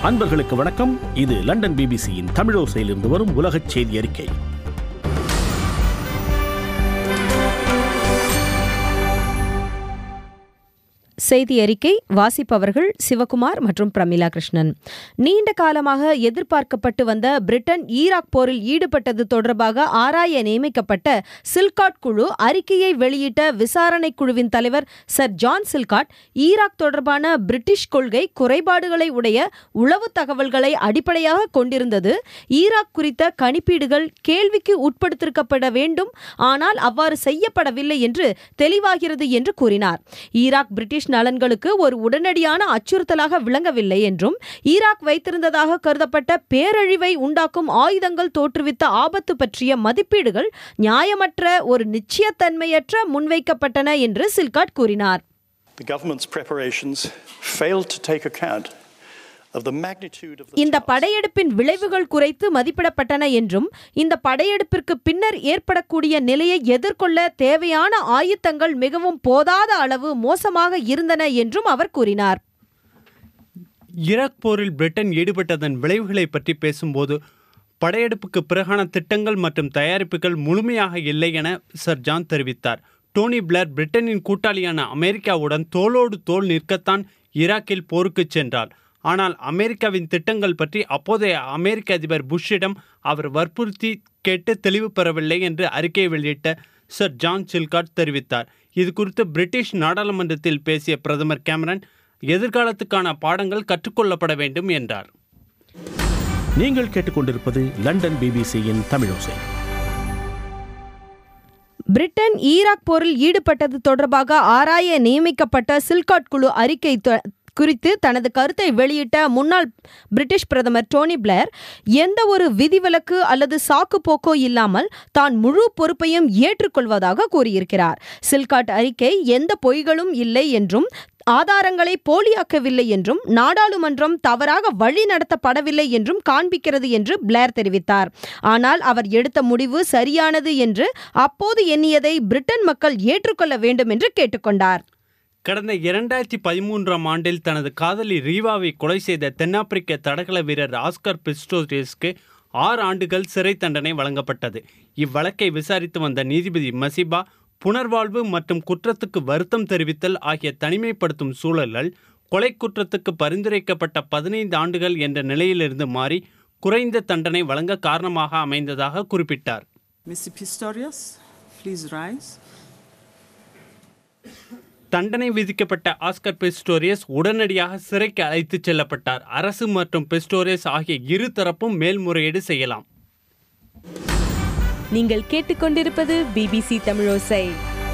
அன்பர்களுக்கு வணக்கம் இது லண்டன் பிபிசியின் தமிழோசையிலிருந்து வரும் உலகச் செய்தி அறிக்கை செய்தி அறிக்கை வாசிப்பவர்கள் சிவகுமார் மற்றும் பிரமிளா கிருஷ்ணன் நீண்ட காலமாக எதிர்பார்க்கப்பட்டு வந்த பிரிட்டன் ஈராக் போரில் ஈடுபட்டது தொடர்பாக ஆராய நியமிக்கப்பட்ட சில்காட் குழு அறிக்கையை வெளியிட்ட விசாரணை குழுவின் தலைவர் சர் ஜான் சில்காட் ஈராக் தொடர்பான பிரிட்டிஷ் கொள்கை குறைபாடுகளை உடைய உளவு தகவல்களை அடிப்படையாக கொண்டிருந்தது ஈராக் குறித்த கணிப்பீடுகள் கேள்விக்கு உட்படுத்திருக்கப்பட வேண்டும் ஆனால் அவ்வாறு செய்யப்படவில்லை என்று தெளிவாகிறது என்று கூறினார் ஈராக் பிரிட்டிஷ் நலன்களுக்கு ஒரு உடனடியான அச்சுறுத்தலாக விளங்கவில்லை என்றும் ஈராக் வைத்திருந்ததாக கருதப்பட்ட பேரழிவை உண்டாக்கும் ஆயுதங்கள் தோற்றுவித்த ஆபத்து பற்றிய மதிப்பீடுகள் நியாயமற்ற ஒரு நிச்சயத்தன்மையற்ற முன்வைக்கப்பட்டன என்று சில்காட் கூறினார் The government's preparations failed to take account of the magnitude of the இந்த task. படையெடுப்பின் விளைவுகள் குறைத்து மதிப்பிடப்பட்டன என்றும் இந்த படையெடுப்பிற்கு பின்னர் ஏற்படக்கூடிய நிலையை எதிர்கொள்ள தேவையான ஆயுத்தங்கள் மிகவும் போதாத அளவு மோசமாக இருந்தன என்றும் அவர் கூறினார் ஈராக் போரில் பிரிட்டன் ஈடுபட்டதன் விளைவுகளை பற்றி பேசும்போது படையெடுப்புக்கு பிறகான திட்டங்கள் மற்றும் தயாரிப்புகள் முழுமையாக இல்லை என சர் ஜான் தெரிவித்தார் டோனி பிளேர் பிரிட்டனின் கூட்டாளியான அமெரிக்காவுடன் தோளோடு தோள் நிற்கத்தான் ஈராக்கில் போருக்கு சென்றார் ஆனால் அமெரிக்காவின் திட்டங்கள் பற்றி அப்போதைய அமெரிக்க அதிபர் புஷ்ஷிடம் அவர் வற்புறுத்தி கேட்டு தெளிவு பெறவில்லை என்று அறிக்கை வெளியிட்ட சர் ஜான் சில்காட் தெரிவித்தார் இது குறித்து பிரிட்டிஷ் நாடாளுமன்றத்தில் பேசிய பிரதமர் கேமரன் எதிர்காலத்துக்கான பாடங்கள் கற்றுக்கொள்ளப்பட வேண்டும் என்றார் நீங்கள் கேட்டுக்கொண்டிருப்பது லண்டன் பிபிசியின் தமிழோசை பிரிட்டன் ஈராக் போரில் ஈடுபட்டது தொடர்பாக ஆராய நியமிக்கப்பட்ட சில்காட் குழு அறிக்கை த- குறித்து தனது கருத்தை வெளியிட்ட முன்னாள் பிரிட்டிஷ் பிரதமர் டோனி பிளேர் எந்த ஒரு விதிவிலக்கு அல்லது சாக்கு போக்கோ இல்லாமல் தான் முழு பொறுப்பையும் ஏற்றுக்கொள்வதாக கூறியிருக்கிறார் சில்காட் அறிக்கை எந்த பொய்களும் இல்லை என்றும் ஆதாரங்களை போலியாக்கவில்லை என்றும் நாடாளுமன்றம் தவறாக வழி நடத்தப்படவில்லை என்றும் காண்பிக்கிறது என்று பிளேர் தெரிவித்தார் ஆனால் அவர் எடுத்த முடிவு சரியானது என்று அப்போது எண்ணியதை பிரிட்டன் மக்கள் ஏற்றுக்கொள்ள வேண்டும் என்று கேட்டுக்கொண்டார் கடந்த இரண்டாயிரத்தி பதிமூன்றாம் ஆண்டில் தனது காதலி ரீவாவை கொலை செய்த தென்னாப்பிரிக்க தடகள வீரர் ஆஸ்கர் பிஸ்டோரியஸ்க்கு ஆறு ஆண்டுகள் சிறை தண்டனை வழங்கப்பட்டது இவ்வழக்கை விசாரித்து வந்த நீதிபதி மசிபா புனர்வாழ்வு மற்றும் குற்றத்துக்கு வருத்தம் தெரிவித்தல் ஆகிய தனிமைப்படுத்தும் சூழல்கள் கொலை குற்றத்துக்கு பரிந்துரைக்கப்பட்ட பதினைந்து ஆண்டுகள் என்ற நிலையிலிருந்து மாறி குறைந்த தண்டனை வழங்க காரணமாக அமைந்ததாக குறிப்பிட்டார் Mr. Pistorius, please rise. தண்டனை விதிக்கப்பட்ட ஆஸ்கர் பிஸ்டோரியஸ் உடனடியாக சிறைக்கு அழைத்துச் செல்லப்பட்டார் அரசு மற்றும் பிஸ்டோரியஸ் ஆகிய இரு தரப்பும் மேல்முறையீடு செய்யலாம் நீங்கள் கேட்டுக்கொண்டிருப்பது பிபிசி தமிழோசை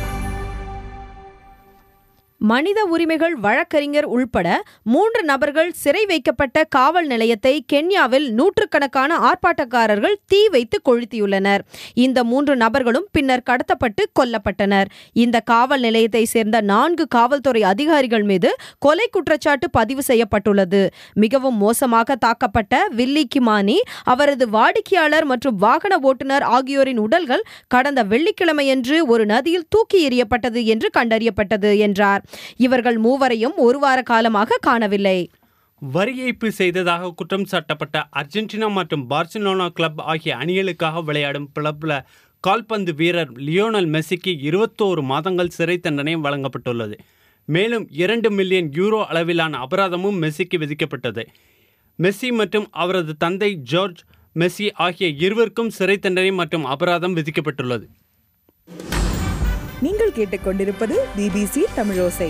மனித உரிமைகள் வழக்கறிஞர் உள்பட மூன்று நபர்கள் சிறை வைக்கப்பட்ட காவல் நிலையத்தை கென்யாவில் நூற்றுக்கணக்கான ஆர்ப்பாட்டக்காரர்கள் தீ வைத்து கொளுத்தியுள்ளனர் இந்த மூன்று நபர்களும் பின்னர் கடத்தப்பட்டு கொல்லப்பட்டனர் இந்த காவல் நிலையத்தை சேர்ந்த நான்கு காவல்துறை அதிகாரிகள் மீது கொலை குற்றச்சாட்டு பதிவு செய்யப்பட்டுள்ளது மிகவும் மோசமாக தாக்கப்பட்ட வில்லி கிமானி அவரது வாடிக்கையாளர் மற்றும் வாகன ஓட்டுநர் ஆகியோரின் உடல்கள் கடந்த வெள்ளிக்கிழமையன்று ஒரு நதியில் தூக்கி எறியப்பட்டது என்று கண்டறியப்பட்டது என்றார் இவர்கள் மூவரையும் ஒரு வார காலமாக காணவில்லை வரி ஏய்ப்பு செய்ததாக குற்றம் சாட்டப்பட்ட அர்ஜென்டினா மற்றும் பார்சிலோனா கிளப் ஆகிய அணிகளுக்காக விளையாடும் பிரபல கால்பந்து வீரர் லியோனல் மெஸ்ஸிக்கு இருபத்தோரு மாதங்கள் சிறை தண்டனை வழங்கப்பட்டுள்ளது மேலும் இரண்டு மில்லியன் யூரோ அளவிலான அபராதமும் மெஸ்ஸிக்கு விதிக்கப்பட்டது மெஸ்ஸி மற்றும் அவரது தந்தை ஜார்ஜ் மெஸ்ஸி ஆகிய இருவருக்கும் சிறை தண்டனை மற்றும் அபராதம் விதிக்கப்பட்டுள்ளது நீங்கள் கேட்டுக்கொண்டிருப்பது பிபிசி தமிழோசை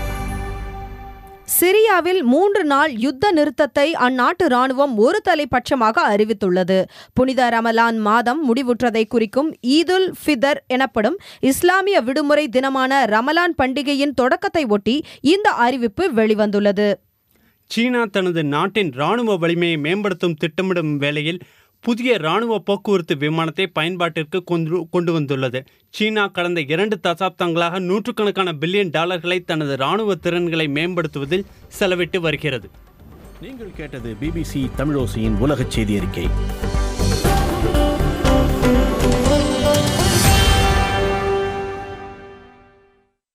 சிரியாவில் மூன்று நாள் யுத்த நிறுத்தத்தை அந்நாட்டு ராணுவம் ஒரு தலைபட்சமாக அறிவித்துள்ளது புனித ரமலான் மாதம் முடிவுற்றதை குறிக்கும் ஈதுல் ஃபிதர் எனப்படும் இஸ்லாமிய விடுமுறை தினமான ரமலான் பண்டிகையின் தொடக்கத்தை ஒட்டி இந்த அறிவிப்பு வெளிவந்துள்ளது சீனா தனது நாட்டின் இராணுவ வலிமையை மேம்படுத்தும் திட்டமிடும் வேளையில் புதிய இராணுவ போக்குவரத்து விமானத்தை பயன்பாட்டிற்கு கொண்டு கொண்டு வந்துள்ளது சீனா கடந்த இரண்டு தசாப்தங்களாக நூற்றுக்கணக்கான பில்லியன் டாலர்களை தனது இராணுவ திறன்களை மேம்படுத்துவதில் செலவிட்டு வருகிறது நீங்கள் கேட்டது பிபிசி தமிழோசையின் உலகச் செய்தி அறிக்கை